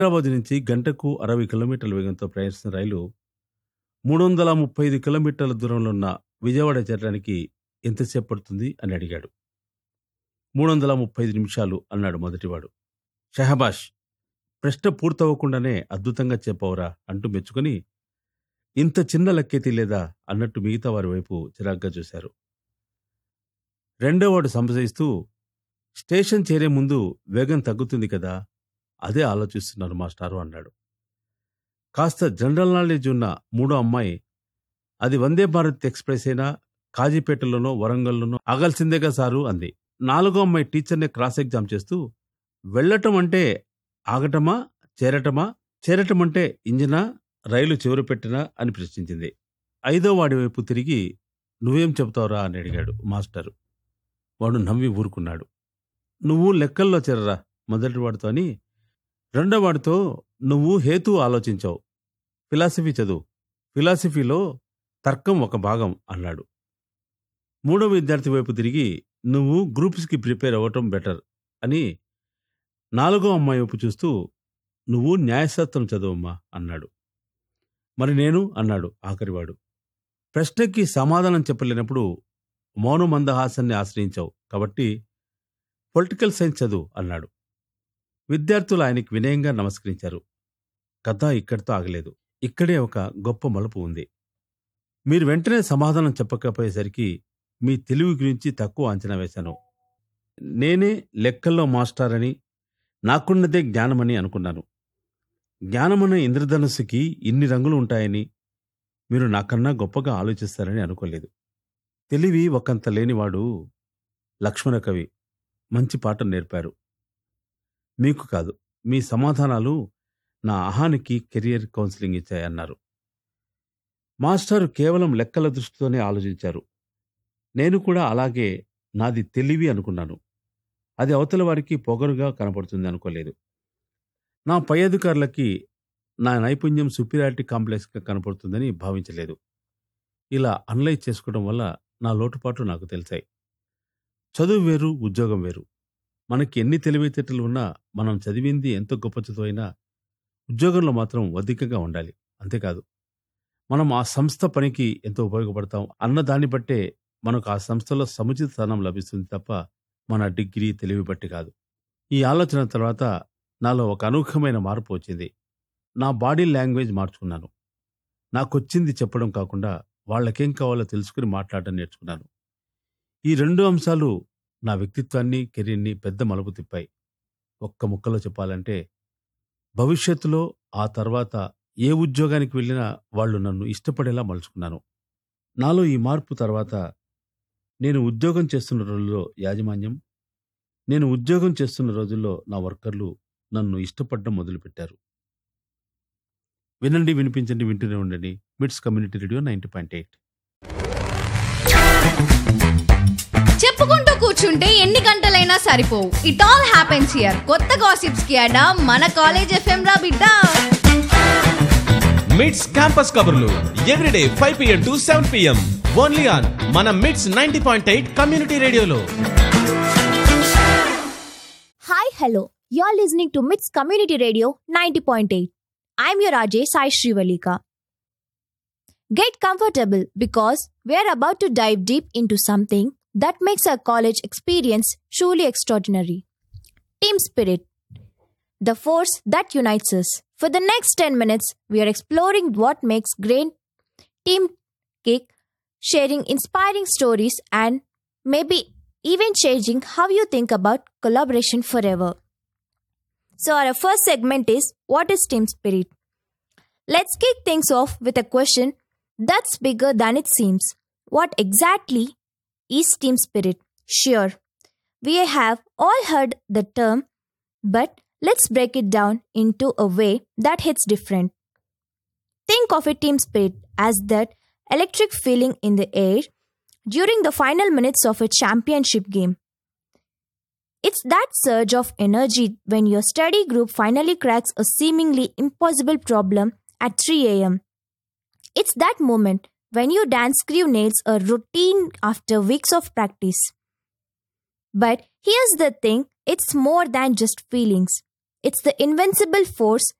హైదరాబాద్ నుంచి గంటకు అరవై కిలోమీటర్ల వేగంతో ప్రయాణిస్తున్న రైలు మూడు వందల ముప్పై ఐదు కిలోమీటర్ల దూరంలో ఉన్న విజయవాడ చేరడానికి ఎంతసేపు పడుతుంది అని అడిగాడు మూడు వందల ముప్పై ఐదు నిమిషాలు అన్నాడు మొదటివాడు షహబాష్ ప్రశ్న పూర్తవ్వకుండానే అద్భుతంగా చెప్పవరా అంటూ మెచ్చుకొని ఇంత చిన్న లెక్కెత్తి లేదా అన్నట్టు మిగతా వారి వైపు చిరాగ్గా చూశారు రెండోవాడు సంశయిస్తూ స్టేషన్ చేరే ముందు వేగం తగ్గుతుంది కదా అదే ఆలోచిస్తున్నారు మాస్టారు అన్నాడు కాస్త జనరల్ నాలెడ్జ్ ఉన్న మూడో అమ్మాయి అది వందే భారత్ ఎక్స్ప్రెస్ అయినా కాజీపేటలోనో వరంగల్లోనో ఆగాల్సిందేగా సారు అంది నాలుగో అమ్మాయి టీచర్ని క్రాస్ ఎగ్జామ్ చేస్తూ వెళ్ళటం అంటే ఆగటమా చేరటమా చేరటం అంటే ఇంజినా రైలు చివరి పెట్టినా అని ప్రశ్నించింది ఐదో వాడి వైపు తిరిగి నువ్వేం చెబుతావురా అని అడిగాడు మాస్టరు వాడు నవ్వి ఊరుకున్నాడు నువ్వు లెక్కల్లో చేరరా మొదటి వాడితో అని రెండో వాడితో నువ్వు హేతు ఆలోచించావు ఫిలాసఫీ చదువు ఫిలాసఫీలో తర్కం ఒక భాగం అన్నాడు మూడో విద్యార్థి వైపు తిరిగి నువ్వు గ్రూప్స్కి ప్రిపేర్ అవ్వటం బెటర్ అని నాలుగో అమ్మాయి వైపు చూస్తూ నువ్వు న్యాయశాస్త్రం చదువమ్మా అన్నాడు మరి నేను అన్నాడు ఆఖరివాడు ప్రశ్నకి సమాధానం చెప్పలేనప్పుడు మౌన మందహాసాన్ని ఆశ్రయించావు కాబట్టి పొలిటికల్ సైన్స్ చదువు అన్నాడు విద్యార్థులు ఆయనకి వినయంగా నమస్కరించారు కథ ఇక్కడితో ఆగలేదు ఇక్కడే ఒక గొప్ప మలుపు ఉంది మీరు వెంటనే సమాధానం చెప్పకపోయేసరికి మీ తెలివి గురించి తక్కువ అంచనా వేశాను నేనే లెక్కల్లో మాస్టర్ అని నాకున్నదే జ్ఞానమని అనుకున్నాను జ్ఞానమనే ఇంద్రధనుస్సుకి ఇన్ని రంగులు ఉంటాయని మీరు నాకన్నా గొప్పగా ఆలోచిస్తారని అనుకోలేదు తెలివి ఒకంత లేనివాడు లక్ష్మణ కవి మంచి పాఠం నేర్పారు మీకు కాదు మీ సమాధానాలు నా అహానికి కెరియర్ కౌన్సిలింగ్ ఇచ్చాయన్నారు మాస్టారు కేవలం లెక్కల దృష్టితోనే ఆలోచించారు నేను కూడా అలాగే నాది తెలివి అనుకున్నాను అది అవతల వారికి పొగరుగా కనపడుతుంది అనుకోలేదు నా పై అధికారులకి నా నైపుణ్యం సుపీరియారిటీ కాంప్లెక్స్గా కనపడుతుందని భావించలేదు ఇలా అనలైజ్ చేసుకోవడం వల్ల నా లోటుపాట్లు నాకు తెలిసాయి చదువు వేరు ఉద్యోగం వేరు మనకి ఎన్ని తెలివితేటలు ఉన్నా మనం చదివింది ఎంత గొప్ప చదువు అయినా ఉద్యోగంలో మాత్రం అధికంగా ఉండాలి అంతేకాదు మనం ఆ సంస్థ పనికి ఎంతో ఉపయోగపడతాం అన్న దాన్ని బట్టే మనకు ఆ సంస్థలో సముచిత స్థానం లభిస్తుంది తప్ప మన డిగ్రీ తెలివి బట్టి కాదు ఈ ఆలోచన తర్వాత నాలో ఒక అనూహ్యమైన మార్పు వచ్చింది నా బాడీ లాంగ్వేజ్ మార్చుకున్నాను నాకొచ్చింది చెప్పడం కాకుండా వాళ్ళకేం కావాలో తెలుసుకుని మాట్లాడడం నేర్చుకున్నాను ఈ రెండు అంశాలు నా వ్యక్తిత్వాన్ని కెరీర్ని పెద్ద మలుపు తిప్పాయి ఒక్క ముక్కలో చెప్పాలంటే భవిష్యత్తులో ఆ తర్వాత ఏ ఉద్యోగానికి వెళ్ళినా వాళ్ళు నన్ను ఇష్టపడేలా మలుచుకున్నాను నాలో ఈ మార్పు తర్వాత నేను ఉద్యోగం చేస్తున్న రోజుల్లో యాజమాన్యం నేను ఉద్యోగం చేస్తున్న రోజుల్లో నా వర్కర్లు నన్ను ఇష్టపడడం మొదలుపెట్టారు వినండి వినిపించండి వింటూనే ఉండండి MITS community radio ninety point eight చెప్పుకుంటూ కూర్చుంటే ఎన్ని గంటలైనా సరిపోవు ఇట్ ఆల్ హ్యాపెన్స్ హియర్ కొత్త గాసిప్స్ కి అడా మన కాలేజ్ ఎఫ్ఎం రా బిడ్డ మిడ్స్ క్యాంపస్ కబుర్లు everyday five PM to seven PM only on మన MITS ninety point eight community రేడియోలో Hi, hello. You're listening to MITS Community Radio 90.8. I'm your RJ Sai Srivalika. Get comfortable because we're about to dive deep into something that makes our college experience truly extraordinary. Team spirit. The force that unites us. For the next 10 minutes, we are exploring what makes great team kick, sharing inspiring stories, and maybe even changing how you think about collaboration forever. So, our first segment is What is Team Spirit? Let's kick things off with a question that's bigger than it seems. What exactly is Team Spirit? Sure, we have all heard the term, but let's break it down into a way that hits different. Think of a team spirit as that electric feeling in the air during the final minutes of a championship game. It's that surge of energy when your study group finally cracks a seemingly impossible problem at 3 am. It's that moment when your dance crew nails a routine after weeks of practice. But here's the thing it's more than just feelings. It's the invincible force